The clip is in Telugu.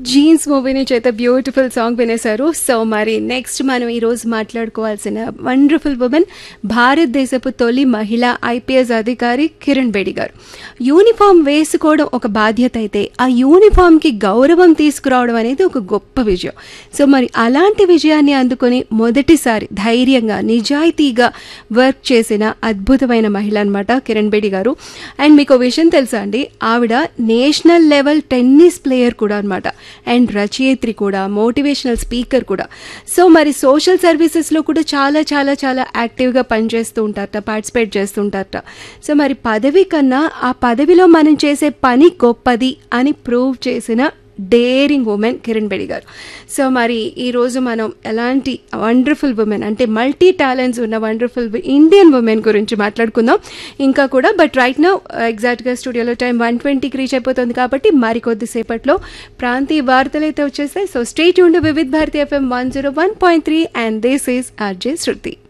జీన్స్ మూవీ నుంచి అయితే బ్యూటిఫుల్ సాంగ్ వినేశారు సో మరి నెక్స్ట్ మనం ఈరోజు మాట్లాడుకోవాల్సిన వండర్ఫుల్ ఉమెన్ భారతదేశపు తొలి మహిళ ఐపీఎస్ అధికారి కిరణ్ బేడి గారు యూనిఫామ్ వేసుకోవడం ఒక బాధ్యత అయితే ఆ యూనిఫామ్కి గౌరవం తీసుకురావడం అనేది ఒక గొప్ప విజయం సో మరి అలాంటి విజయాన్ని అందుకొని మొదటిసారి ధైర్యంగా నిజాయితీగా వర్క్ చేసిన అద్భుతమైన మహిళ అనమాట కిరణ్ బేడి గారు అండ్ మీకు విషయం తెలుసా అండి ఆవిడ నేషనల్ లెవెల్ టెన్నిస్ ప్లేయర్ కూడా అనమాట అండ్ రచయిత్రి కూడా మోటివేషనల్ స్పీకర్ కూడా సో మరి సోషల్ సర్వీసెస్లో కూడా చాలా చాలా చాలా యాక్టివ్గా పనిచేస్తూ ఉంటారట పార్టిసిపేట్ చేస్తుంటారట సో మరి పదవి కన్నా ఆ పదవిలో మనం చేసే పని గొప్పది అని ప్రూవ్ చేసిన డేరింగ్ ఉమెన్ కిరణ్ బేడి గారు సో మరి ఈరోజు మనం ఎలాంటి వండర్ఫుల్ ఉమెన్ అంటే మల్టీ టాలెంట్స్ ఉన్న వండర్ఫుల్ ఇండియన్ ఉమెన్ గురించి మాట్లాడుకుందాం ఇంకా కూడా బట్ రైట్ నౌ ఎగ్జాక్ట్గా స్టూడియోలో టైం వన్ ట్వంటీకి రీచ్ అయిపోతుంది కాబట్టి మరికొద్దిసేపట్లో ప్రాంతీయ వార్తలు అయితే వచ్చేస్తాయి సో స్టేట్ ఉండు Vividh Bharati FM one zero one point three and this is RJ Shruti